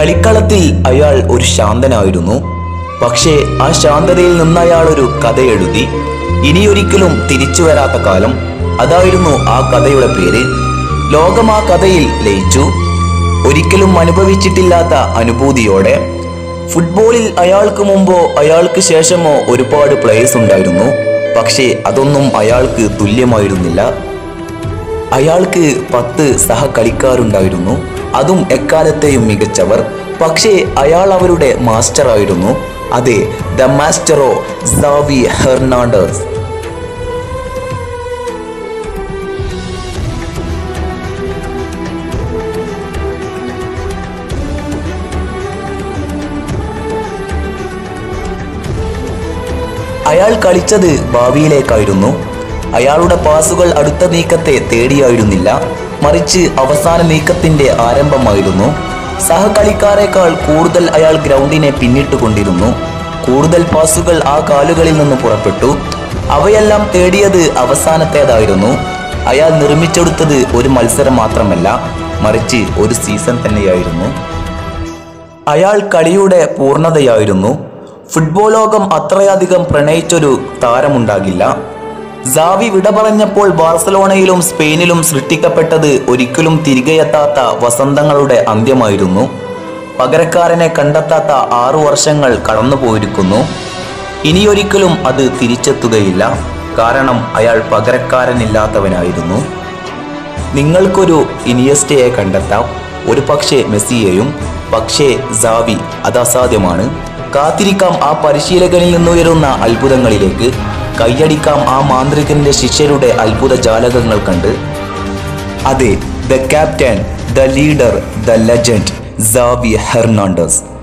കളിക്കളത്തിൽ അയാൾ ഒരു ശാന്തനായിരുന്നു പക്ഷേ ആ ശാന്തതയിൽ നിന്ന് അയാൾ ഒരു കഥ എഴുതി ഇനിയൊരിക്കലും തിരിച്ചു വരാത്ത കാലം അതായിരുന്നു ആ കഥയുടെ പേര് ലോകം ആ കഥയിൽ ലയിച്ചു ഒരിക്കലും അനുഭവിച്ചിട്ടില്ലാത്ത അനുഭൂതിയോടെ ഫുട്ബോളിൽ അയാൾക്ക് മുമ്പോ അയാൾക്ക് ശേഷമോ ഒരുപാട് പ്ലേയേഴ്സ് ഉണ്ടായിരുന്നു പക്ഷേ അതൊന്നും അയാൾക്ക് തുല്യമായിരുന്നില്ല അയാൾക്ക് പത്ത് സഹകളിക്കാരുണ്ടായിരുന്നു അതും എക്കാലത്തെയും മികച്ചവർ പക്ഷേ അയാൾ അവരുടെ മാസ്റ്റർ ആയിരുന്നു അതെ ദ മാസ്റ്ററോ സാവി ഹെർണാണ്ടസ് അയാൾ കളിച്ചത് ഭാവിയിലേക്കായിരുന്നു അയാളുടെ പാസുകൾ അടുത്ത നീക്കത്തെ തേടിയായിരുന്നില്ല മറിച്ച് അവസാന നീക്കത്തിന്റെ ആരംഭമായിരുന്നു സഹകളിക്കാരെക്കാൾ കൂടുതൽ അയാൾ ഗ്രൗണ്ടിനെ പിന്നിട്ടുകൊണ്ടിരുന്നു കൂടുതൽ പാസുകൾ ആ കാലുകളിൽ നിന്ന് പുറപ്പെട്ടു അവയെല്ലാം തേടിയത് അവസാനത്തേതായിരുന്നു അയാൾ നിർമ്മിച്ചെടുത്തത് ഒരു മത്സരം മാത്രമല്ല മറിച്ച് ഒരു സീസൺ തന്നെയായിരുന്നു അയാൾ കളിയുടെ പൂർണ്ണതയായിരുന്നു ഫുട്ബോൾ ലോകം അത്രയധികം പ്രണയിച്ചൊരു താരമുണ്ടാകില്ല സാവി വിട പറഞ്ഞപ്പോൾ ബാർസലോണയിലും സ്പെയിനിലും സൃഷ്ടിക്കപ്പെട്ടത് ഒരിക്കലും തിരികെയെത്താത്ത വസന്തങ്ങളുടെ അന്ത്യമായിരുന്നു പകരക്കാരനെ കണ്ടെത്താത്ത ആറു വർഷങ്ങൾ കടന്നുപോയിരിക്കുന്നു ഇനിയൊരിക്കലും അത് തിരിച്ചെത്തുകയില്ല കാരണം അയാൾ പകരക്കാരനില്ലാത്തവനായിരുന്നു നിങ്ങൾക്കൊരു ഇനിയസ്റ്റയെ കണ്ടെത്താം ഒരു പക്ഷേ മെസ്സിയെയും പക്ഷേ സാവി അത് അസാധ്യമാണ് കാത്തിരിക്കാം ആ പരിശീലകനിൽ നിന്നുയരുന്ന അത്ഭുതങ്ങളിലേക്ക് കൈയടിക്കാം ആ മാന്ത്രികന്റെ ശിഷ്യരുടെ അത്ഭുത ജാലകങ്ങൾ കണ്ട് അതെ the captain the leader the legend Xavi Hernandez